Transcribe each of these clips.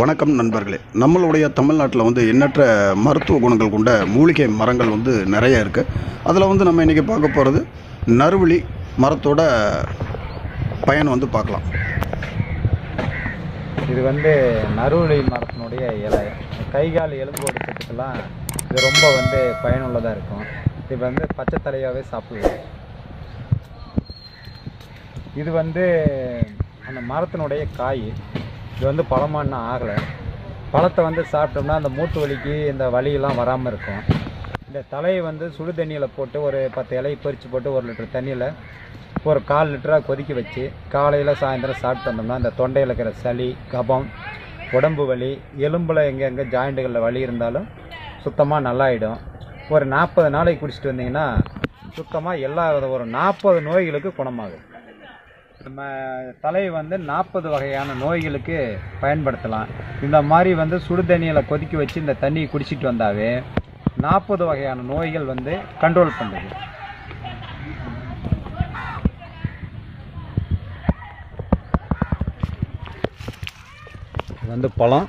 வணக்கம் நண்பர்களே நம்மளுடைய தமிழ்நாட்டில் வந்து எண்ணற்ற மருத்துவ குணங்கள் கொண்ட மூலிகை மரங்கள் வந்து நிறைய இருக்குது அதில் வந்து நம்ம இன்றைக்கி பார்க்க போகிறது நறுவிழி மரத்தோட பயன் வந்து பார்க்கலாம் இது வந்து நறுவலி மரத்தினுடைய இலை கை கால் எலும்பு ஒடிக்கிறதுக்கெல்லாம் இது ரொம்ப வந்து பயனுள்ளதாக இருக்கும் இது வந்து பச்சை தலையாகவே சாப்பிடலாம் இது வந்து அந்த மரத்தினுடைய காய் இது வந்து பழமான ஆகலை பழத்தை வந்து சாப்பிட்டோம்னா அந்த மூட்டு வலிக்கு இந்த வலியெல்லாம் வராமல் இருக்கும் இந்த தலையை வந்து சுடு தண்ணியில் போட்டு ஒரு பத்து இலையை பறித்து போட்டு ஒரு லிட்டர் தண்ணியில் ஒரு கால் லிட்டராக கொதிக்க வச்சு காலையில் சாயந்தரம் சாப்பிட்டு வந்தோம்னா அந்த தொண்டையில் இருக்கிற சளி கபம் உடம்பு வலி எலும்பில் எங்கெங்கே ஜாயிண்ட்டுகளில் வலி இருந்தாலும் சுத்தமாக நல்லாயிடும் ஒரு நாற்பது நாளைக்கு குடிச்சிட்டு வந்தீங்கன்னா சுத்தமாக எல்லா வித ஒரு நாற்பது நோய்களுக்கு குணமாகும் நம்ம தலை வந்து நாற்பது வகையான நோய்களுக்கு பயன்படுத்தலாம் இந்த மாதிரி வந்து சுடு தண்ணியில் கொதிக்க வச்சு இந்த தண்ணியை குடிச்சிட்டு வந்தாவே நாற்பது வகையான நோய்கள் வந்து கண்ட்ரோல் பண்ணுது இது வந்து பழம்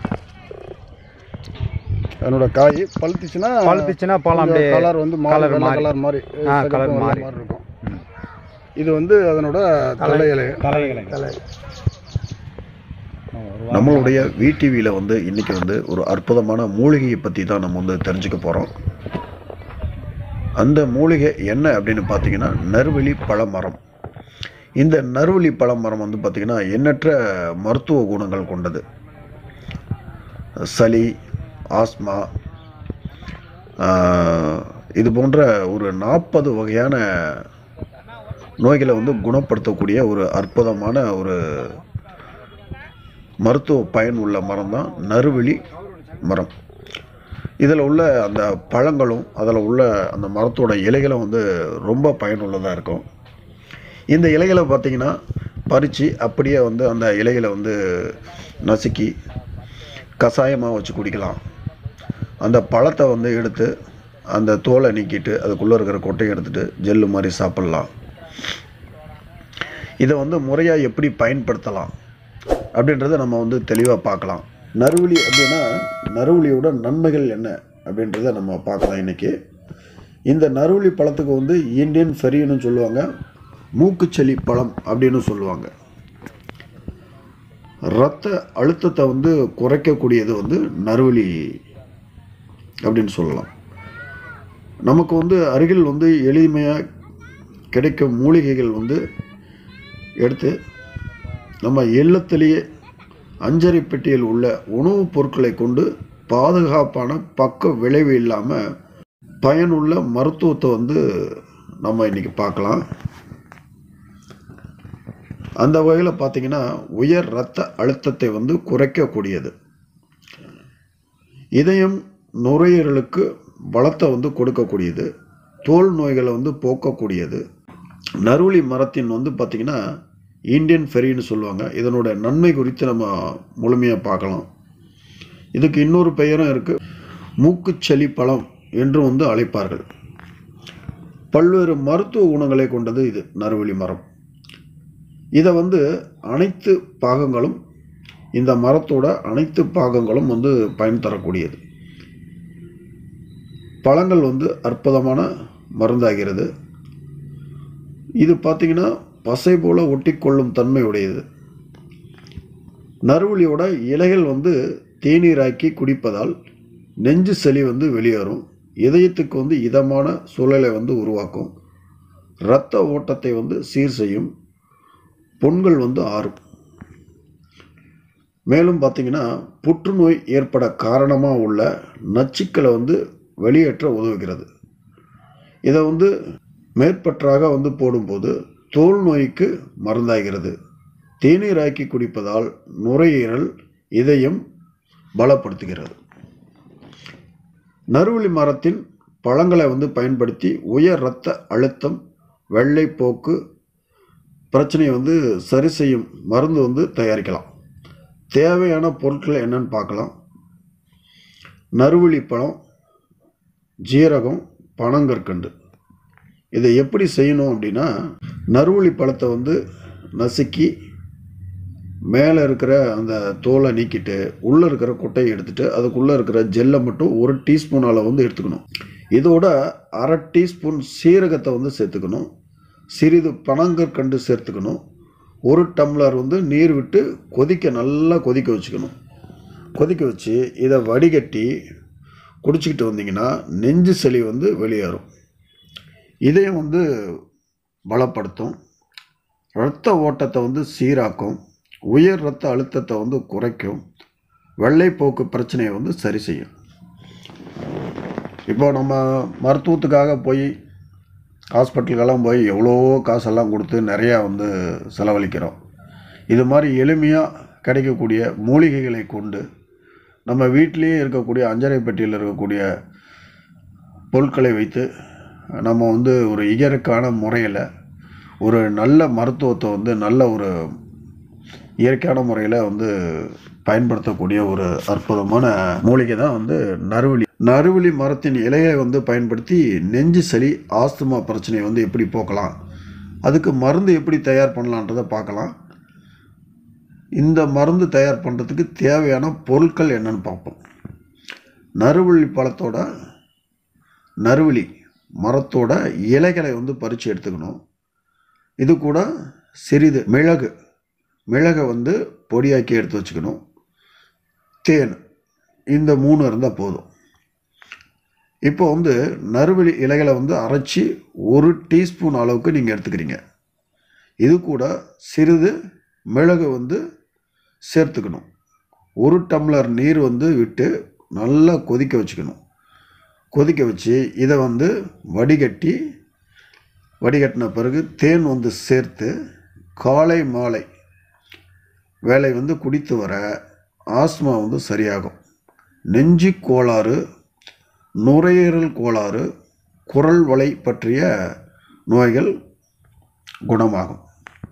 அதனோட காய் பழுத்துச்சுன்னா பழுத்துச்சுன்னா பழம் அப்படியே கலர் வந்து மாறி colour வெள்ளை மாறி. கலர் மாதிரி ஆ, சிகப்பு colour வெள்ளை மாறி. மாதிரி இருக்கும் இது வந்து அதனோட தலையில தலைகளை தலை நம்மளுடைய விடிவியில் வந்து இன்றைக்கி வந்து ஒரு அற்புதமான மூலிகையை பற்றி தான் நம்ம வந்து தெரிஞ்சுக்க போகிறோம் அந்த மூலிகை என்ன அப்படின்னு பார்த்தீங்கன்னா நறுவெளி பழமரம் இந்த நறுவெளி பழமரம் வந்து பார்த்திங்கன்னா எண்ணற்ற மருத்துவ குணங்கள் கொண்டது சளி ஆஸ்மா ஆஹ், இது போன்ற ஒரு நாற்பது வகையான நோய்களை வந்து குணப்படுத்தக்கூடிய ஒரு அற்புதமான ஒரு மருத்துவ பயன் உள்ள மரம் தான் நறுவெளி மரம் இதில் உள்ள அந்த பழங்களும் அதில் உள்ள அந்த மரத்தோட இலைகளும் வந்து ரொம்ப பயனுள்ளதாக இருக்கும் இந்த இலைகளை பார்த்தீங்கன்னா பறித்து அப்படியே வந்து அந்த இலைகளை வந்து நசுக்கி கஷாயமாக வச்சு குடிக்கலாம் அந்த பழத்தை வந்து எடுத்து அந்த தோலை நீக்கிட்டு அதுக்குள்ளே இருக்கிற கொட்டையை எடுத்துட்டு ஜெல்லு மாதிரி சாப்பிட்லாம் இதை வந்து முறையாக எப்படி பயன்படுத்தலாம் அப்படின்றத நம்ம வந்து தெளிவாக பார்க்கலாம் நறுவலி அப்படின்னா நறுவலியோட நன்மைகள் என்ன அப்படின்றத நம்ம பார்க்கலாம் இன்னைக்கு இந்த நறுவலி பழத்துக்கு வந்து இந்தியன் ஃபெரின்னு சொல்லுவாங்க மூக்குச்சளி பழம் அப்படின்னு சொல்லுவாங்க இரத்த அழுத்தத்தை வந்து குறைக்கக்கூடியது வந்து நறுவலி அப்படின்னு சொல்லலாம் நமக்கு வந்து அருகில் வந்து எளிமையாக கிடைக்கும் மூலிகைகள் வந்து எடுத்து நம்ம இல்லத்திலேயே அஞ்சறை பெட்டியில் உள்ள உணவுப் பொருட்களை கொண்டு பாதுகாப்பான பக்க விளைவு இல்லாமல் பயனுள்ள மருத்துவத்தை வந்து நம்ம இன்னைக்கு பார்க்கலாம் அந்த வகையில் பார்த்தீங்கன்னா உயர் இரத்த அழுத்தத்தை வந்து குறைக்கக்கூடியது இதயம் நுரையீரலுக்கு பலத்தை வந்து கொடுக்கக்கூடியது தோல் நோய்களை வந்து போக்கக்கூடியது நறுவலி மரத்தின் வந்து பார்த்திங்கன்னா இந்தியன் ஃபெரின்னு சொல்லுவாங்க இதனோட நன்மை குறித்து நம்ம முழுமையாக பார்க்கலாம் இதுக்கு இன்னொரு பெயரும் இருக்குது மூக்குச்சளி பழம் என்றும் வந்து அழைப்பார்கள் பல்வேறு மருத்துவ குணங்களை கொண்டது இது நறுவலி மரம் இதை வந்து அனைத்து பாகங்களும் இந்த மரத்தோட அனைத்து பாகங்களும் வந்து பயன் தரக்கூடியது பழங்கள் வந்து அற்புதமான மருந்தாகிறது இது பார்த்தீங்கன்னா பசை போல ஒட்டிக்கொள்ளும் தன்மை உடையது நறுவலியோட இலைகள் வந்து தேநீராக்கி குடிப்பதால் நெஞ்சு சளி வந்து வெளியேறும் இதயத்துக்கு வந்து இதமான சூழலை வந்து உருவாக்கும் இரத்த ஓட்டத்தை வந்து சீர் செய்யும் புண்கள் வந்து ஆறும் மேலும் பார்த்தீங்கன்னா புற்றுநோய் ஏற்பட காரணமாக உள்ள நச்சுக்களை வந்து வெளியேற்ற உதவுகிறது இதை வந்து மேற்பற்றாக வந்து போடும்போது தோல் நோய்க்கு மருந்தாகிறது தேநீராக்கி குடிப்பதால் நுரையீரல் இதயம் பலப்படுத்துகிறது நறுவலி மரத்தின் பழங்களை வந்து பயன்படுத்தி உயர் இரத்த அழுத்தம் வெள்ளைப்போக்கு பிரச்சனையை வந்து சரி செய்யும் மருந்து வந்து தயாரிக்கலாம் தேவையான பொருட்கள் என்னன்னு பார்க்கலாம் நறுவலி பழம் ஜீரகம் பனங்கற்கண்டு இதை எப்படி செய்யணும் அப்படின்னா நறுவலி பழத்தை வந்து நசுக்கி மேலே இருக்கிற அந்த தோலை நீக்கிட்டு உள்ளே இருக்கிற கொட்டையை எடுத்துட்டு அதுக்குள்ளே இருக்கிற ஜெல்லை மட்டும் ஒரு டீஸ்பூன் அளவு வந்து எடுத்துக்கணும் இதோட அரை டீஸ்பூன் சீரகத்தை வந்து சேர்த்துக்கணும் சிறிது பனங்கற்கண்டு சேர்த்துக்கணும் ஒரு டம்ளர் வந்து நீர் விட்டு கொதிக்க நல்லா கொதிக்க வச்சுக்கணும் கொதிக்க வச்சு இதை வடிகட்டி குடிச்சிக்கிட்டு வந்தீங்கன்னா நெஞ்சு சளி வந்து வெளியேறும் இதயம் வந்து பலப்படுத்தும் இரத்த ஓட்டத்தை வந்து சீராக்கும் உயர் இரத்த அழுத்தத்தை வந்து குறைக்கும் வெள்ளைப்போக்கு பிரச்சனையை வந்து சரி செய்யும் இப்போ நம்ம மருத்துவத்துக்காக போய் ஹாஸ்பிட்டலுக்கெல்லாம் போய் எவ்வளோ காசெல்லாம் கொடுத்து நிறையா வந்து செலவழிக்கிறோம் இது மாதிரி எளிமையாக கிடைக்கக்கூடிய மூலிகைகளை கொண்டு நம்ம வீட்டிலேயே இருக்கக்கூடிய அஞ்சரை பெட்டியில் இருக்கக்கூடிய பொருட்களை வைத்து நம்ம வந்து ஒரு இயற்கையான முறையில் ஒரு நல்ல மருத்துவத்தை வந்து நல்ல ஒரு இயற்கையான முறையில் வந்து பயன்படுத்தக்கூடிய ஒரு அற்புதமான மூலிகை தான் வந்து நறுவலி நறுவலி மரத்தின் இலையை வந்து பயன்படுத்தி நெஞ்சு சளி ஆஸ்துமா பிரச்சனையை வந்து எப்படி போக்கலாம் அதுக்கு மருந்து எப்படி தயார் பண்ணலான்றதை பார்க்கலாம் இந்த மருந்து தயார் பண்ணுறதுக்கு தேவையான பொருட்கள் என்னன்னு பார்ப்போம் நறுவலி பழத்தோட நறுவலி மரத்தோட இலைகளை வந்து பறித்து எடுத்துக்கணும் இது கூட சிறிது மிளகு மிளகை வந்து பொடியாக்கி எடுத்து வச்சுக்கணும் தேன் இந்த மூணு இருந்தால் போதும் இப்போ வந்து நறுவலி இலைகளை வந்து அரைச்சி ஒரு டீஸ்பூன் அளவுக்கு நீங்கள் எடுத்துக்கிறீங்க இது கூட சிறிது மிளகு வந்து சேர்த்துக்கணும் ஒரு டம்ளர் நீர் வந்து விட்டு நல்லா கொதிக்க வச்சுக்கணும் கொதிக்க வச்சு இதை வந்து வடிகட்டி வடிகட்டின பிறகு தேன் வந்து சேர்த்து காலை மாலை வேலை வந்து குடித்து வர ஆஸ்மா வந்து சரியாகும் நெஞ்சு கோளாறு நுரையீரல் கோளாறு குரல் வலை பற்றிய நோய்கள் குணமாகும்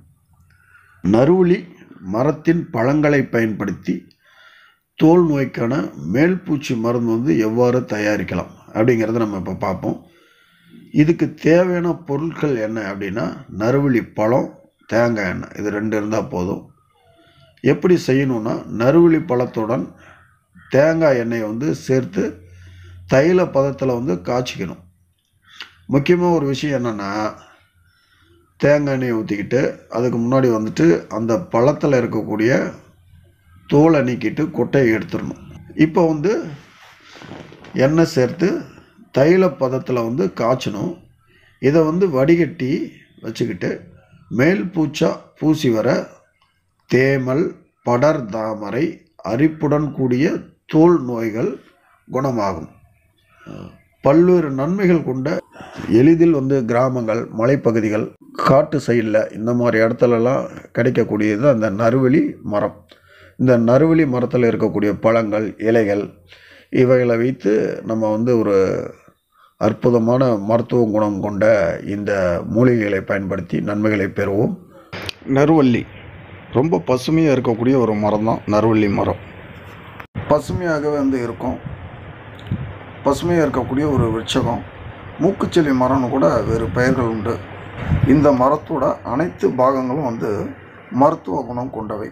நறுவலி மரத்தின் பழங்களை பயன்படுத்தி தோல் நோய்க்கான மேல்பூச்சி மருந்து வந்து எவ்வாறு தயாரிக்கலாம் அப்படிங்கிறத நம்ம இப்போ பார்ப்போம் இதுக்கு தேவையான பொருட்கள் என்ன அப்படின்னா நறுவலி பழம் தேங்காய் எண்ணெய் இது ரெண்டு இருந்தால் போதும் எப்படி செய்யணும்னா நறுவலி பழத்துடன் தேங்காய் எண்ணெயை வந்து சேர்த்து தைல பதத்தில் வந்து காய்ச்சிக்கணும் முக்கியமாக ஒரு விஷயம் என்னென்னா தேங்காய் எண்ணெயை ஊற்றிக்கிட்டு அதுக்கு முன்னாடி வந்துட்டு அந்த பழத்தில் இருக்கக்கூடிய தோலை நீக்கிட்டு கொட்டையை எடுத்துடணும் இப்போ வந்து எண்ணெய் சேர்த்து தைல பதத்தில் வந்து காய்ச்சணும் இதை வந்து வடிகட்டி வச்சுக்கிட்டு மேல் பூச்சா பூசி வர தேமல் படர் தாமரை அரிப்புடன் கூடிய தோல் நோய்கள் குணமாகும் பல்வேறு நன்மைகள் கொண்ட எளிதில் வந்து கிராமங்கள் மலைப்பகுதிகள் காட்டு சைடில் இந்த மாதிரி இடத்துலலாம் கிடைக்கக்கூடியது அந்த நறுவலி மரம் இந்த நறுவலி மரத்தில் இருக்கக்கூடிய பழங்கள் இலைகள் இவைகளை வைத்து நம்ம வந்து ஒரு அற்புதமான மருத்துவ குணம் கொண்ட இந்த மூலிகைகளை பயன்படுத்தி நன்மைகளை பெறுவோம் நறுவல்லி ரொம்ப பசுமையாக இருக்கக்கூடிய ஒரு மரம் தான் நறுவல்லி மரம் பசுமையாகவே வந்து இருக்கும் பசுமையாக இருக்கக்கூடிய ஒரு விருட்சகம் மூக்குச்செல்லி மரம்னு கூட வேறு பெயர்கள் உண்டு இந்த மரத்தோட அனைத்து பாகங்களும் வந்து மருத்துவ குணம் கொண்டவை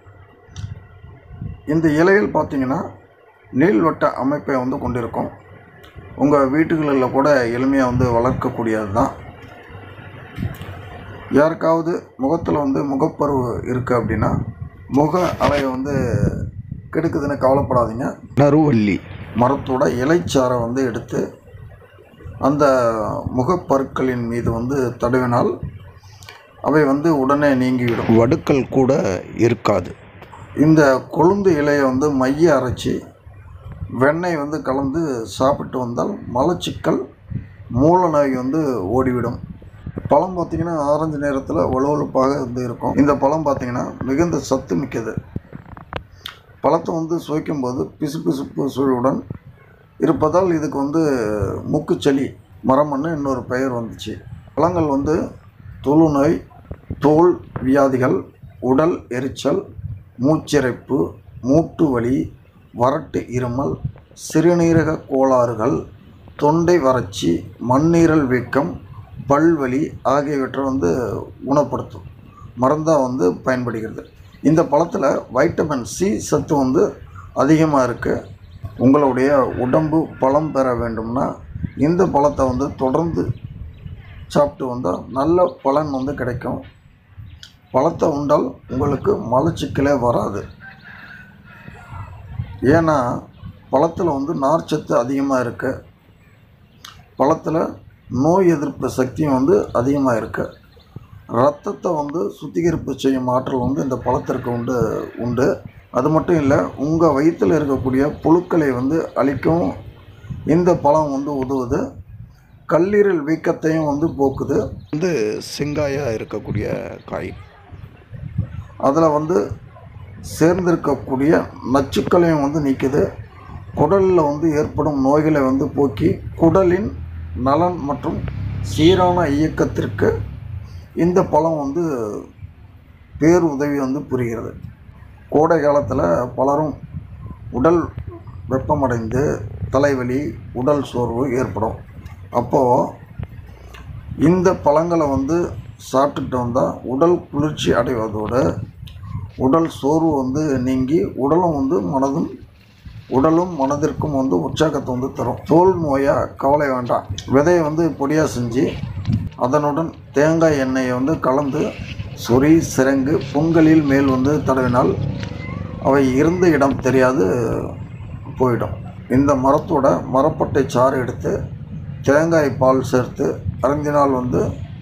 இந்த இலைகள் பார்த்தீங்கன்னா நீள்வட்ட அமைப்பை வந்து கொண்டிருக்கும் உங்கள் வீட்டுகளில் கூட எளிமையாக வந்து வளர்க்கக்கூடியது தான் யாருக்காவது முகத்தில் வந்து முகப்பருவு இருக்குது அப்படின்னா முக அலையை வந்து கெடுக்குதுன்னு கவலைப்படாதீங்க நறுவல்லி மரத்தோட இலைச்சாறை வந்து எடுத்து அந்த முகப்பருக்களின் மீது வந்து தடவினால் அவை வந்து உடனே நீங்கிவிடும் வடுக்கள் கூட இருக்காது இந்த கொழுந்து இலையை வந்து மைய அரைச்சி வெண்ணெய் வந்து கலந்து சாப்பிட்டு வந்தால் மலச்சிக்கல் மூல நோய் வந்து ஓடிவிடும் பழம் பார்த்திங்கன்னா ஆரஞ்சு நேரத்தில் வலுவழுப்பாக வந்து இருக்கும் இந்த பழம் பார்த்திங்கன்னா மிகுந்த சத்து மிக்கது பழத்தை வந்து சுவைக்கும்போது பிசுபிசுப்பு சுழியுடன் இருப்பதால் இதுக்கு வந்து மூக்குச்சளி மரம்னு இன்னொரு பெயர் வந்துச்சு பழங்கள் வந்து தொழுநோய் தோல் வியாதிகள் உடல் எரிச்சல் மூச்சிறைப்பு மூட்டு வலி வறட்டு இருமல் சிறுநீரக கோளாறுகள் தொண்டை வறட்சி மண்ணீரல் வீக்கம் பல்வலி ஆகியவற்றை வந்து குணப்படுத்தும் மருந்தாக வந்து பயன்படுகிறது இந்த பழத்தில் வைட்டமின் சி சத்து வந்து அதிகமாக இருக்குது உங்களுடைய உடம்பு பலம் பெற வேண்டும்னா இந்த பழத்தை வந்து தொடர்ந்து சாப்பிட்டு வந்தால் நல்ல பலன் வந்து கிடைக்கும் பழத்தை உண்டால் உங்களுக்கு மலச்சிக்கலே வராது ஏன்னா பழத்தில் வந்து நார்ச்சத்து அதிகமாக இருக்குது பழத்தில் நோய் எதிர்ப்பு சக்தியும் வந்து அதிகமாக இருக்குது ரத்தத்தை வந்து சுத்திகரிப்பு செய்யும் ஆற்றல் வந்து இந்த பழத்திற்கு உண்டு உண்டு அது மட்டும் இல்லை உங்கள் வயிற்றில் இருக்கக்கூடிய புழுக்களை வந்து அழிக்கவும் இந்த பழம் வந்து உதவுது கல்லீரல் வீக்கத்தையும் வந்து போக்குது வந்து செங்காயாக இருக்கக்கூடிய காய் அதில் வந்து சேர்ந்திருக்கக்கூடிய நச்சுக்களையும் வந்து நீக்குது குடலில் வந்து ஏற்படும் நோய்களை வந்து போக்கி குடலின் நலன் மற்றும் சீரான இயக்கத்திற்கு இந்த பழம் வந்து பேருதவி வந்து புரிகிறது கோடை காலத்தில் பலரும் உடல் வெப்பமடைந்து தலைவலி உடல் சோர்வு ஏற்படும் அப்போது இந்த பழங்களை வந்து சாப்பிட்டுட்டு வந்தால் உடல் குளிர்ச்சி அடைவதோடு உடல் சோர்வு வந்து நீங்கி உடலும் வந்து மனதும் உடலும் மனதிற்கும் வந்து உற்சாகத்தை வந்து தரும் தோல் நோயாக கவலை வேண்டாம் விதையை வந்து பொடியாக செஞ்சு அதனுடன் தேங்காய் எண்ணெயை வந்து கலந்து சொறி சிரங்கு பொங்கலில் மேல் வந்து தடவினால் அவை இருந்த இடம் தெரியாது போயிடும் இந்த மரத்தோட மரப்பட்டை சாறு எடுத்து தேங்காய் பால் சேர்த்து அருந்தினால் வந்து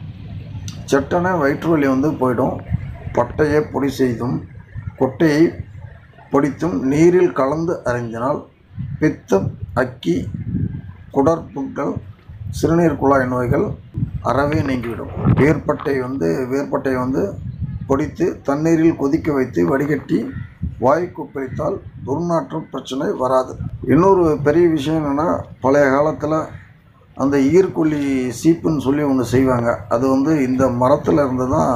சட்டன வயிற்று வலி வந்து போயிடும் பட்டையை பொடி செய்தும் கொட்டையை பொடித்தும் நீரில் கலந்து அருந்தினால் பித்தம் அக்கி குடற்புண்கள் சிறுநீர் குழாய் நோய்கள் அறவே நீங்கிவிடும் வேர்ப்பட்டை வந்து வேர்ப்பட்டை வந்து பொடித்து தண்ணீரில் கொதிக்க வைத்து வடிகட்டி வாய் கொப்பளித்தால் துர்நாற்றம் பிரச்சனை வராது இன்னொரு பெரிய விஷயம் என்னென்னா பழைய காலத்தில் அந்த ஈர்க்கொல்லி சீப்புன்னு சொல்லி ஒன்று செய்வாங்க அது வந்து இந்த மரத்தில் இருந்து தான்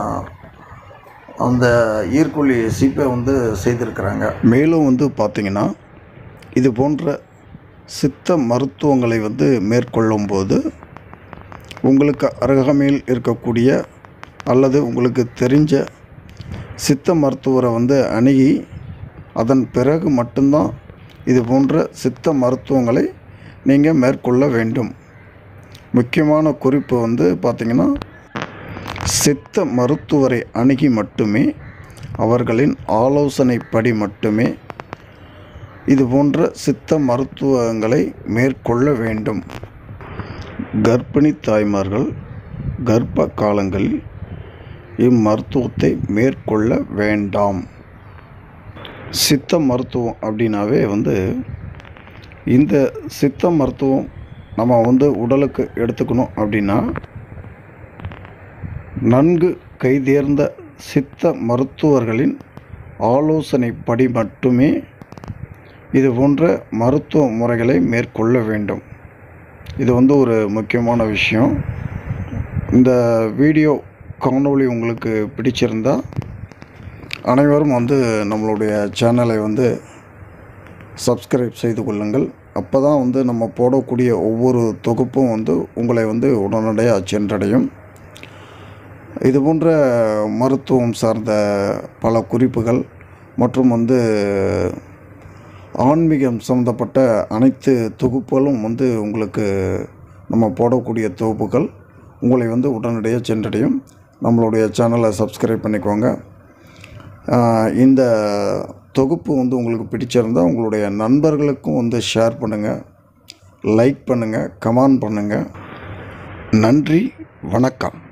அந்த ஈர்க்கொல்லி சீப்பை வந்து செய்திருக்கிறாங்க மேலும் வந்து பார்த்திங்கன்னா இது போன்ற சித்த மருத்துவங்களை வந்து மேற்கொள்ளும்போது உங்களுக்கு அருகாமையில் இருக்கக்கூடிய அல்லது உங்களுக்கு தெரிஞ்ச சித்த மருத்துவரை வந்து அணுகி அதன் பிறகு மட்டும்தான் இது போன்ற சித்த மருத்துவங்களை நீங்கள் மேற்கொள்ள வேண்டும் முக்கியமான குறிப்பு வந்து பார்த்திங்கன்னா சித்த மருத்துவரை அணுகி மட்டுமே அவர்களின் ஆலோசனைப்படி மட்டுமே இது போன்ற சித்த மருத்துவங்களை மேற்கொள்ள வேண்டும் கர்ப்பிணி தாய்மார்கள் கர்ப்ப காலங்களில் இம்மருத்துவத்தை மேற்கொள்ள வேண்டாம் சித்த மருத்துவம் அப்படின்னாவே வந்து இந்த சித்த மருத்துவம் நம்ம வந்து உடலுக்கு எடுத்துக்கணும் அப்படின்னா நன்கு கைதேர்ந்த சித்த மருத்துவர்களின் ஆலோசனைப்படி மட்டுமே இது போன்ற மருத்துவ முறைகளை மேற்கொள்ள வேண்டும் இது வந்து ஒரு முக்கியமான விஷயம் இந்த வீடியோ காணொளி உங்களுக்கு பிடிச்சிருந்தா அனைவரும் வந்து நம்மளுடைய சேனலை வந்து சப்ஸ்கிரைப் செய்து கொள்ளுங்கள் அப்போ தான் வந்து நம்ம போடக்கூடிய ஒவ்வொரு தொகுப்பும் வந்து உங்களை வந்து உடனடியாக சென்றடையும் இது போன்ற மருத்துவம் சார்ந்த பல குறிப்புகள் மற்றும் வந்து ஆன்மீகம் சம்மந்தப்பட்ட அனைத்து தொகுப்புகளும் வந்து உங்களுக்கு நம்ம போடக்கூடிய தொகுப்புகள் உங்களை வந்து உடனடியாக சென்றடையும் நம்மளுடைய சேனலை சப்ஸ்கிரைப் பண்ணிக்கோங்க ஆஹ் இந்த தொகுப்பு வந்து உங்களுக்கு பிடிச்சிருந்தால் உங்களுடைய நண்பர்களுக்கும் வந்து ஷேர் பண்ணுங்கள் லைக் பண்ணுங்கள் கமெண்ட் பண்ணுங்கள் நன்றி வணக்கம்